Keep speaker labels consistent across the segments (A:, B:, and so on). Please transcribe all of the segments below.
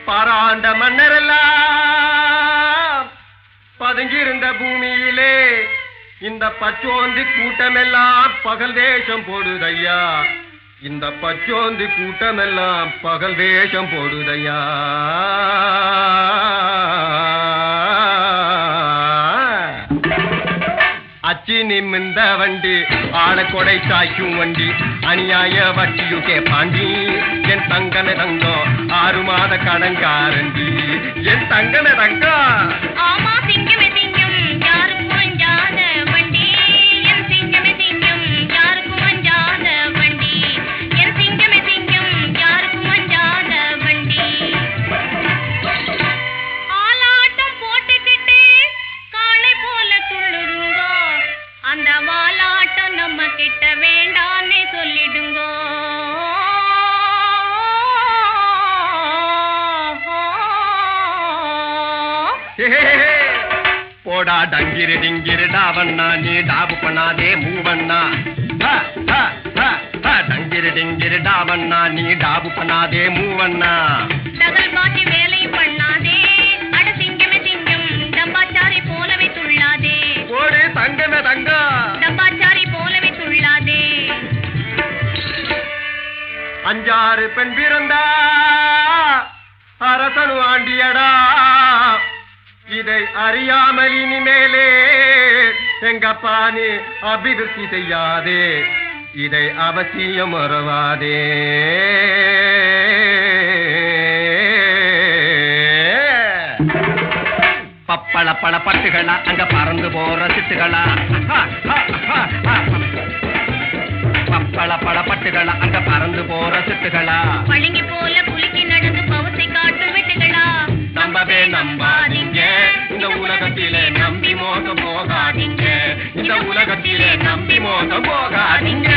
A: பாராண்ட மன்னரெல்லாம் பதுங்கியிருந்த பூமியிலே இந்த பச்சோந்தி கூட்டமெல்லாம் பகல் வேஷம் போடுதையா இந்த பச்சோந்தி கூட்டமெல்லாம் பகல் வேஷம் போடுதையா அச்சி நிமிந்த வண்டி ஆள கொடை சாய்க்கும் வண்டி அநியாய வட்டியுகே பாண்டி என் தங்கன தங்கம் ஆறு மாத கடன்காரண்டி என் தங்கன தங்கம்
B: ஆமா சிங்கமே சிங்கம் யாருக்கும் அஞ்சாத வண்டி என் சிங்கமே சிங்கம் யாருக்கும் அஞ்சாத வண்டி என் சிங்கமே சிங்கம் யாருக்கும் அஞ்சாத வண்டி ஆலாட்டம் போட்டுக்கிட்டு காளை போல துள்ளுருங்கோ அந்த வாலாட்டம் நம்ம கிட்ட வேண்டான்னு சொல்லிடுங்கோ
A: ஹேஹேஹே. போடா டங்கிரு டிங்கிரு டாவண்ணா நீ டாபு பண்ணாதே மூவண்ணா ஹ, ஹ, ஹ, ஹ. டங்கிரு டிங்கிரு டாவண்ணா நீ டாபு பண்ணாதே மூவண்ணா
B: டகல் பாட்டி வேலை பண்ணாதே அட சிங்கமே சிங்கம் டப்பாச்சாரி போலவே துள்ளாதே
A: ஓடு தங்கமே தங்கம்
B: டப்பாச்சாரி போலவே துள்ளாதே
A: அஞ்சாறு பெண் பிறந்தா அரசனு ஆண்டியடா இதை அறியாமல் இனிமேலே எங்கப்பா நீ அபிவிருத்தி செய்யாதே இதை அவசியம் மறவாதே பப்பள பல பட்டுகளா அங்க பறந்து போற சிட்டுகளா பப்பள பல பட்டுகளா அங்க பறந்து போற சிட்டுகளா
B: பளிங்கி போல குலுக்கி நடந்து பவத்தை காட்டும் வெட்டுகளா
A: நம்பவே நம்பாதீங்க இந்த உலகத்திலே நம்பி மோசம் போகாதீங்க இந்த உலகத்திலே நம்பி மோசம் போகாதீங்க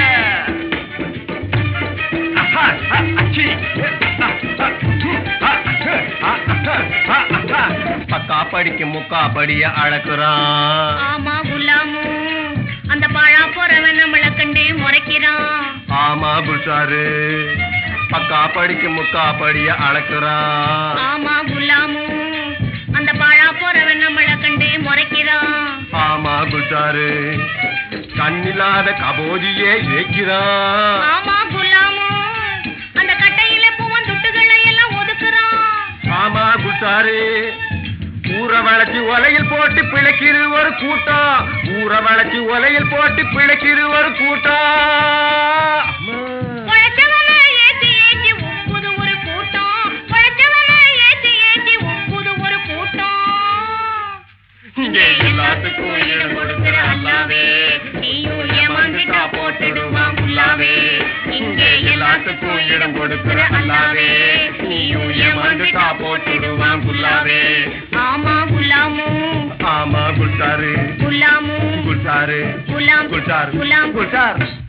A: அஹா, அ, அச்சி. அ, அ, ஹு, அ, அஹ, அ, அஹ, அ, அஹ. பக்கா படிக்கு முக்கா படிய அழகுறான்
B: ஆமா குலாமு அந்த பாழா போறவன் நம்மள கண்டு முறைக்கிறான்
A: ஆமா குஷாரு பக்கா படிக்கு முக்கா படிய அழகுறான்
B: ஆமா குலாமு அந்த பாழா போறவன் நம்மள கண்டு முறைக்கிறான்
A: ஆமா குஷாரு கண்ணில்லாத கபோதியே ஏக்கிறான்
B: ஆமா குலாமு அந்த கட்டையில பூவன் துட்டுகளை எல்லாம் ஒதுக்குறான்
A: ஆமா குஷாரு ஊற வளைச்சு ஒலையில் போட்டு பிழைக்கிறு ஒரு கூட்டம் ஊற வளைச்சு ஒலையில் போட்டு பிழைக்கிறு ஒரு கூட்டம்
B: உழைச்சவனை ஏத்தி ஏத்தி உப்புது ஒரு கூட்டம் உழைச்சவனை ஏத்தி ஏத்தி உப்புது ஒரு கூட்டம்
A: இங்கே எல்லாத்துக்கும் இடம் கொடுக்கிற அல்லாவே
B: நீயும் ஏமாந்துட்டா போட்டுடுவான் புல்லாவே
A: இங்கே எல்லாத்துக்கும் இடம் கொடுக்கிற அல்லாவே நீயும் ஏமாந்துட்டா போட்டுடுவான் குல்லாவே
B: ஆமா குலாமு
A: ஆமா குஷாரு
B: குலாமு
A: குஷாரு
B: குலாம்
A: குஷார்
B: குலாம்
A: குஷார்